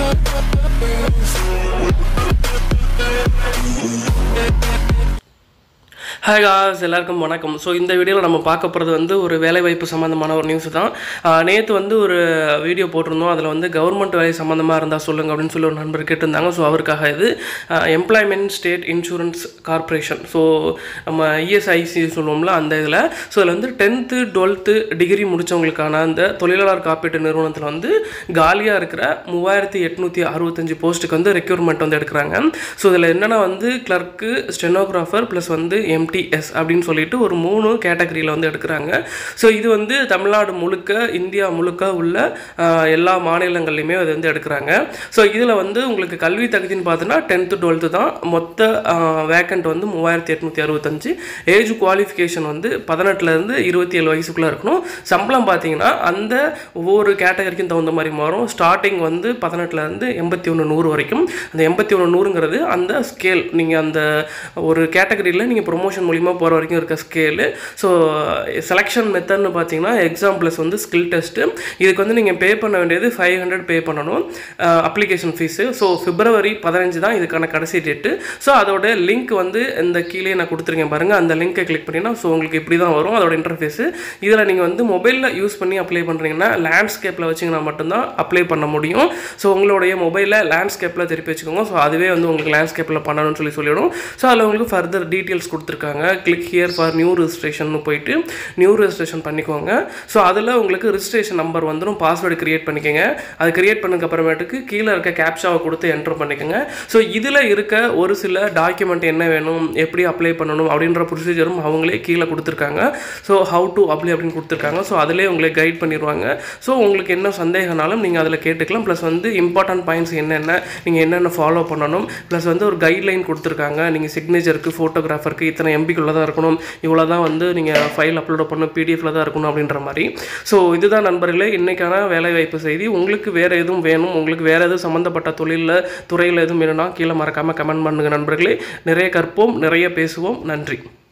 hi cos எல்லாருக்கும் வணக்கம் so இந்த வீடியோவில் நம்ம பார்க்க போகிறது வந்து ஒரு வேலைவாய்ப்பு சம்மந்தமான ஒரு நியூஸ் தான் நேற்று வந்து ஒரு வீடியோ போட்டிருந்தோம் அதில் வந்து கவர்மெண்ட் வேலை சம்மந்தமாக இருந்தால் சொல்லுங்கள் அப்படின்னு சொல்லி ஒரு நண்பர் கேட்டிருந்தாங்க ஸோ அவருக்காக இது employment state insurance corporation so நம்ம இஎஸ்ஐசி சொல்லுவோம்ல அந்த இதில் ஸோ இதில் வந்து டென்த்து டுவெல்த்து டிகிரி முடித்தவங்களுக்கான அந்த தொழிலாளர் காப்பீட்டு நிறுவனத்தில் வந்து காலியாக இருக்கிற மூவாயிரத்தி எட்நூற்றி அறுபத்தஞ்சு போஸ்ட்டுக்கு வந்து ரெக்யூர்மெண்ட் வந்து எடுக்கிறாங்க ஸோ இதில் என்னென்னா வந்து கிளர்க்கு ஸ்டெனோகிராஃபர் ப்ளஸ் வந்து எம்டிஎஸ் அப்படின்னு சொல்லிட்டு ஒரு மூணு கேட்டகரியில் வந்து எடுக்கிறாங்க ஸோ இது வந்து தமிழ்நாடு முழுக்க இந்தியா முழுக்க உள்ள ஆஹ், எல்லா மாநிலங்கள்லையுமே அது வந்து எடுக்கிறாங்க ஸோ இதில் வந்து உங்களுக்கு கல்வி தகுதின்னு பார்த்தீங்கன்னா டென்த்து டுவெல்த்து தான் மொத்த வேக்கண்ட் வந்து மூவாயிரத்தி எட்நூற்றி அறுபத்தஞ்சு ஏஜ் குவாலிஃபிகேஷன் வந்து பதினெட்டுலேருந்து இருபத்தி ஏழு வயசுக்குள்ளே இருக்கணும் சம்பளம் பார்த்தீங்கன்னா அந்த ஒவ்வொரு கேட்டகரிக்கும் தகுந்த மாதிரி மாறும் ஸ்டார்டிங் வந்து பதினெட்டுலேருந்து எண்பத்தி ஒன்று நூறு வரைக்கும் அந்த எண்பத்தி ஒன்று நூறுங்கிறது அந்த ஸ்கேல் நீங்கள் அந்த ஒரு கேட்டகரியில் நீங்கள் ப்ரொமோஷன் மூலிமா போகிற வரைக்கும் இருக்க ஸ்கேலு ஸோ செலெக்ஷன் மெத்தட்னு பார்த்தீங்கன்னா எக்ஸாம் ப்ளஸ் வந்து ஸ்கில் டெஸ்ட்டு இதுக்கு வந்து நீங்கள் பே பண்ண வேண்டியது ஃபைவ் ஹண்ட்ரட் பே பண்ணணும் அப்ளிகேஷன் ஃபீஸு ஸோ பிப்ரவரி பதினஞ்சு தான் இதுக்கான கடைசி டேட்டு ஸோ அதோட லிங்க் வந்து இந்த கீழே நான் கொடுத்துருக்கேன் பாருங்கள் அந்த லிங்க்கை கிளிக் பண்ணினா ஸோ உங்களுக்கு இப்படி தான் வரும் அதோட இன்டர்ஃபேஸு இதில் நீங்கள் வந்து மொபைலில் யூஸ் பண்ணி அப்ளை பண்ணுறீங்கன்னா லேண்ட்ஸ்கேப்பில் வச்சிங்கன்னா மட்டும்தான் அப்ளை பண்ண முடியும் ஸோ உங்களுடைய மொபைலில் லேண்ட்ஸ்கேப்பில் திருப்பி வச்சுக்கோங்க ஸோ அதுவே வந்து உங்களுக்கு லேண்ட்ஸ்கேப்பில் பண்ணணும்னு சொல்லி சொல்லிவிடும் ஸோ அதில் உங்களுக்கு ஃபர்தர் டீட்டெயில்ஸ் கொடுத்துருக்காங்க click here for new registration போயிட்டு நியூ ரெஜிஸ்ட்ரேஷன் பண்ணிக்கோங்க ஸோ அதில் உங்களுக்கு ரிஜிஸ்ட்ரேஷன் நம்பர் வந்துடும் பாஸ்வேர்டு கிரியேட் பண்ணிக்கோங்க அது கிரியேட் பண்ணதுக்கு அப்புறமேட்டுக்கு கீழே இருக்க கேப்ஷாவை கொடுத்து என்டர் பண்ணிக்கோங்க ஸோ இதில் இருக்க ஒரு சில டாக்குமெண்ட் என்ன வேணும் எப்படி அப்ளை பண்ணணும் அப்படின்ற ப்ரொசீஜரும் அவங்களே கீழே கொடுத்துருக்காங்க ஸோ ஹவு டு அப்ளை அப்படின்னு கொடுத்துருக்காங்க ஸோ அதிலே உங்களை கைட் பண்ணிடுவாங்க ஸோ உங்களுக்கு என்ன சந்தேகனாலும் நீங்கள் அதில் கேட்டுக்கலாம் ப்ளஸ் வந்து இம்பார்ட்டன்ட் பாயிண்ட்ஸ் என்னென்ன நீங்கள் என்னென்ன ஃபாலோ பண்ணணும் ப்ளஸ் வந்து ஒரு கைட்லைன் கொடுத்துருக்காங்க நீங்கள் சிக்னேச்சருக்கு ஃபோட்டோகிராஃபருக்கு இத்தனை எம்பிக்குள்ளே தான் இருக்கணும் இவ்வளோ தான் வந்து நீங்கள் ஃபைல் அப்லோட் பண்ணணும் பிடிஎஃப்ல தான் இருக்கணும் அப்படின்ற மாதிரி ஸோ இதுதான் நண்பர்களே இன்றைக்கான வேலைவாய்ப்பு செய்தி உங்களுக்கு வேறு எதுவும் வேணும் உங்களுக்கு வேறு எதுவும் சம்மந்தப்பட்ட தொழிலில் துறையில் எதுவும் வேணும்னா கீழே மறக்காமல் கமெண்ட் பண்ணுங்கள் நண்பர்களே நிறைய கற்போம் நிறைய பேசுவோம் நன்றி